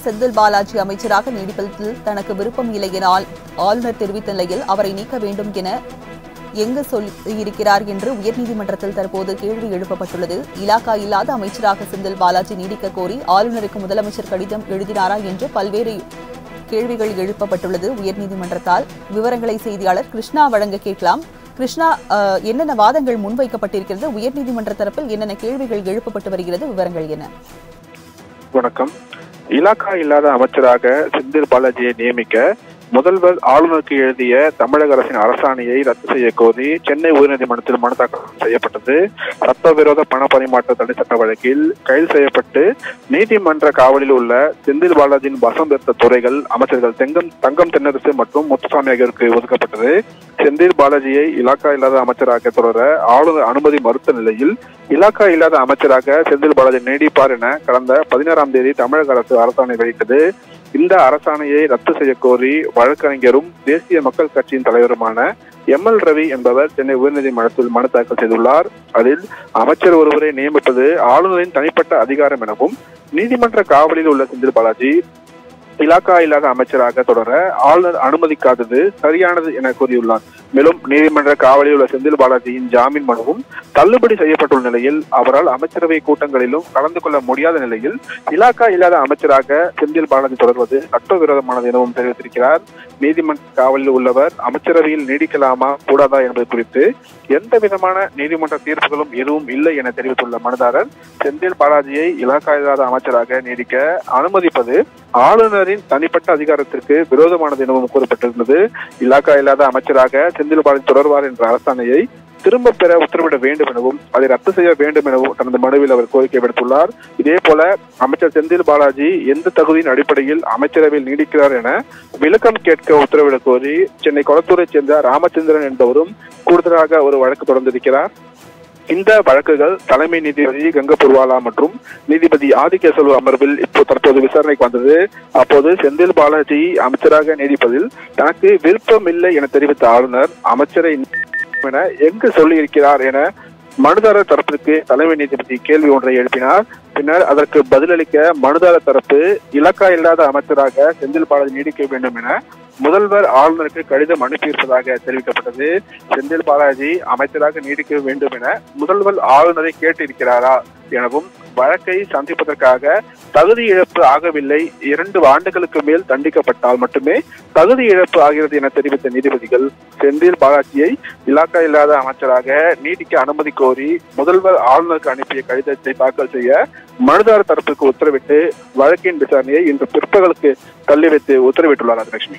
செந்தில் பாலாஜி அமைச்சராக நீடிப்பதில் தனக்கு விருப்பம் இல்லை என ஆள்- ஆளுநர் தெரிவித்த நிலையில் அவரை நீக்க வேண்டும் என எங்கு சொல்லியிருக்கிறார் என்று உயர்நீதிமன்றத்தில் தற்போது கேள்வி எழுப்பப்பட்டுள்ளது இலாக்கா இல்லாத அமைச்சராக செந்தில் பாலாஜி நீடிக்க கோரி ஆளுநருக்கு முதலமைச்சர் கடிதம் எழுதினாரா என்று பல்வேறு கேள்விகள் எழுப்பப்பட்டுள்ளது உயர்நீதிமன்றத்தால் விவரங்களை செய்தியாளர் கிருஷ்ணா வழங்க கேட்கலாம் கிருஷ்ணா அஹ், என்னென்ன வாதங்கள் முன்வைக்கப்பட்டிருக்கிறது உயர்நீதிமன்ற தரப்பில் என்னென்ன கேள்விகள் எழுப்பப்பட்டு வருகிறது விவரங்கள் என்ன வணக்கம் இலாக்கா இல்லாத அமைச்சராக செந்தில் பாலாஜியை நியமிக்க முதல்வர் ஆளுநருக்கு எழுதிய தமிழக அரசின் அரசாணையை ரத்து செய்ய கோரி சென்னை உயர்நீதிமன்றத்தில் மனு தாக்கல் செய்யப்பட்டது சட்டவிரோத பண பரிமாற்ற தடை சட்ட வழக்கில் கைது செய்யப்பட்டு நீதிமன்ற காவலில் உள்ள செந்தில் பாலாஜியின் வசம் பெற்ற துறைகள் அமைச்சர்கள் தெங்கம் தங்கம் தென்னரசு மற்றும் முத்துசாமி ஆகியோருக்கு ஒதுக்கப்பட்டது செந்தில் பாலாஜியை இலாக்கா இல்லாத அமைச்சராக தொடர ஆளுநர் அனுமதி மறுத்த நிலையில் இலாக்கா இல்லாத அமைச்சராக செந்தில் பாலாஜி நீடிப்பார் என கடந்த பதினாறாம் தேதி தமிழக அரசு அரசாணை வெளியிட்டது இந்த அரசாணையை ரத்து செய்ய கோரி வழக்கறிஞரும் தேசிய மக்கள் கட்சியின் தலைவருமான எம் எல் ரவி என்பவர் சென்னை உயர்நீதிமன்றத்தில் மனு தாக்கல் செய்துள்ளார் அதில் அமைச்சர் ஒருவரை நியமிப்பது ஆளுநரின் தனிப்பட்ட அதிகாரம் எனவும் நீதிமன்ற காவலில் உள்ள செந்தில் பாலாஜி இலாக்கா இல்லாத அமைச்சராக தொடர ஆளுநர் அனுமதிக்காதது சரியானது என கூறியுள்ளார் மேலும் நீதிமன்ற காவலில் உள்ள செந்தில் பாலாஜியின் ஜாமீன் மனுவும் தள்ளுபடி செய்யப்பட்டுள்ள நிலையில் அவரால் அமைச்சரவை கூட்டங்களிலும் கலந்து கொள்ள முடியாத நிலையில் இலாக்கா இல்லாத அமைச்சராக செந்தில் பாலாஜி தொடர்வது சட்டவிரோதமானது எனவும் தெரிவித்திருக்கிறார் நீதிமன்ற காவலில் உள்ளவர் அமைச்சரவையில் நீடிக்கலாமா கூடாதா என்பது குறித்து எந்த விதமான நீதிமன்ற தீர்ப்புகளும் எதுவும் இல்லை என தெரிவித்துள்ள மனுதாரர் செந்தில் பாலாஜியை இலாக்கா இல்லாத அமைச்சராக நீடிக்க அனுமதிப்பது ஆளுநரின் தனிப்பட்ட அதிகாரத்திற்கு விரோதமானது எனவும் கூறப்பட்டிருந்தது இலாக்கா இல்லாத அமைச்சராக செந்தில் பாலாஜி தொடர்வார் என்ற அரசாணையை திரும்ப பெற உத்தரவிட வேண்டும் எனவும் அதை ரத்து செய்ய வேண்டும் எனவும் தனது மனுவில் அவர் கோரிக்கை விடுத்துள்ளார் இதே போல அமைச்சர் செந்தில் பாலாஜி எந்த தகுதியின் அடிப்படையில் அமைச்சரவையில் நீடிக்கிறார் என விளக்கம் கேட்க உத்தரவிட கோரி சென்னை கொளத்தூரைச் சேர்ந்த ராமச்சந்திரன் என்பவரும் கூடுதலாக ஒரு வழக்கு தொடர்ந்திருக்கிறார் இந்த வழக்குகள் தலைமை நீதிபதி கங்கபுர்வாலா மற்றும் நீதிபதி ஆதிகேசவ அமர்வில் இப்போ தற்போது விசாரணைக்கு வந்தது அப்போது செந்தில் பாலாஜி அமைச்சராக நீடிப்பதில் தனக்கு விருப்பம் இல்லை என தெரிவித்த ஆளுநர் அமைச்சரை என எங்கு சொல்லியிருக்கிறார் என மனுதாரர் தரப்பிற்கு தலைமை நீதிபதி கேள்வி ஒன்றை எழுப்பினார் பின்னர் அதற்கு பதிலளிக்க மனுதாரர் தரப்பு இலக்கா இல்லாத அமைச்சராக செந்தில் பாலாஜி நீடிக்க வேண்டும் என முதல்வர் ஆளுநருக்கு கடிதம் அனுப்பியிருப்பதாக தெரிவிக்கப்பட்டது செந்தில் பாலாஜி அமைச்சராக நீடிக்க வேண்டும் என முதல்வர் ஆளுநரை கேட்டிருக்கிறாரா எனவும் வழக்கை சந்திப்பதற்காக தகுதி இழப்பு ஆகவில்லை இரண்டு ஆண்டுகளுக்கு மேல் தண்டிக்கப்பட்டால் மட்டுமே தகுதி இழப்பு ஆகிறது என தெரிவித்த நீதிபதிகள் செந்தில் பாலாஜியை இலாக்கா இல்லாத அமைச்சராக நீடிக்க அனுமதி கோரி முதல்வர் ஆளுநருக்கு அனுப்பிய கடிதத்தை தாக்கல் செய்ய மனுதாரர் தரப்புக்கு உத்தரவிட்டு வழக்கின் விசாரணையை இன்று பிற்பகலுக்கு தள்ளி வைத்து உத்தரவிட்டுள்ளார் ராஜலட்சுமி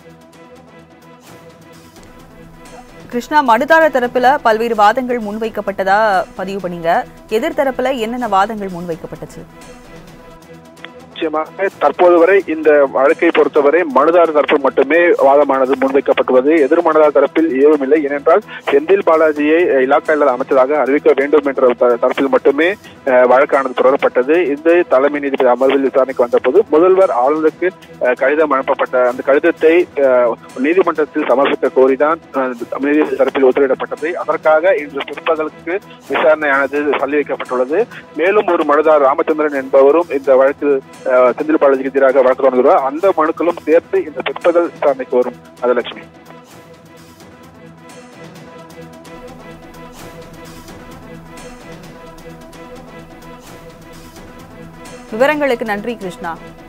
கிருஷ்ணா மனுதாரர் தரப்புல பல்வேறு வாதங்கள் முன்வைக்கப்பட்டதா பதிவு பண்ணீங்க எதிர் தரப்புல என்னென்ன வாதங்கள் முன்வைக்கப்பட்டுச்சு நிச்சயமாக தற்போது வரை இந்த வழக்கை பொறுத்தவரை மனுதாரர் தரப்பு மட்டுமே வாதமானது முன்வைக்கப்பட்டுள்ளது எதிர் மனுதாரர் தரப்பில் ஏதும் இல்லை ஏனென்றால் செந்தில் பாலாஜியை அஹ், இலாக்கா இல்லாத அமைச்சராக அறிவிக்க வேண்டும் என்ற த- தரப்பில் மட்டுமே அஹ், வழக்கானது தொடரப்பட்டது இந்த தலைமை நீதிபதி அமர்வில் விசாரணைக்கு வந்தபோது முதல்வர் ஆளுநருக்கு அஹ், கடிதம் அனுப்பப்பட்ட அந்த கடிதத்தை அஹ், நீதிமன்றத்தில் சமர்ப்பிக்க கோரிதான் அஹ், நீதிபதி தரப்பில் உத்தரவிடப்பட்டது அதற்காக இன்று பிற்பகலுக்கு விசாரணையானது தள்ளி வைக்கப்பட்டுள்ளது மேலும் ஒரு மனுதாரர் ராமச்சந்திரன் என்பவரும் இந்த வழக்கில் அஹ், செந்தில் பாலாஜிக்கு எதிராக வழக்கு தொடர்ந்துள்ளார் அந்த மனுக்களும் சேர்த்து இந்த பிற்பகல் விசாரணைக்கு வரும் அதலட்சுமி விவரங்களுக்கு நன்றி கிருஷ்ணா